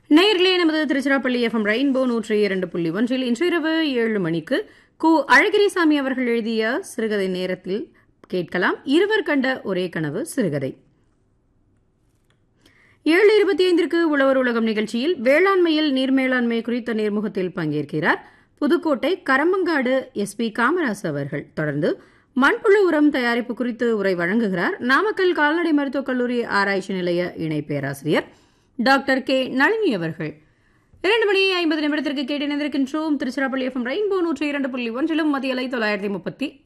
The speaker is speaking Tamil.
நேயர்களே நமது திருச்சிராப்பள்ளி எஃப்எம் ரெயின்போ நூற்றி இரண்டு புள்ளி ஒன்றில் இன்றிரவு ஏழு மணிக்கு கு அழகிரிசாமி அவர்கள் எழுதிய சிறுகதை நேரத்தில் கேட்கலாம் இருவர் கண்ட ஒரே கனவு சிறுகதை ஏழு இருபத்தி ஐந்திற்கு உழவர் உலகம் நிகழ்ச்சியில் வேளாண்மையில் நீர் மேலாண்மை குறித்த நேர்முகத்தில் பங்கேற்கிறார் புதுக்கோட்டை கரம்பங்காடு எஸ் பி காமராசு அவர்கள் தொடர்ந்து மண்புழு உரம் தயாரிப்பு குறித்து உரை வழங்குகிறார் நாமக்கல் கால்நடை மருத்துவக் கல்லூரி ஆராய்ச்சி நிலைய இணை பேராசிரியர் டாக்டர் கே நளினி அவர்கள் இரண்டு மணி ஐம்பது நிமிடத்திற்கு கேட்டு நினைந்திருக்கின்றோம் திருச்சிராப்பள்ளி எஃப்எம் ரெயின்போ நூற்றி இரண்டு புள்ளி ஒன்றிலும் மதிய அலை தொள்ளாயிரத்தி முப்பத்தி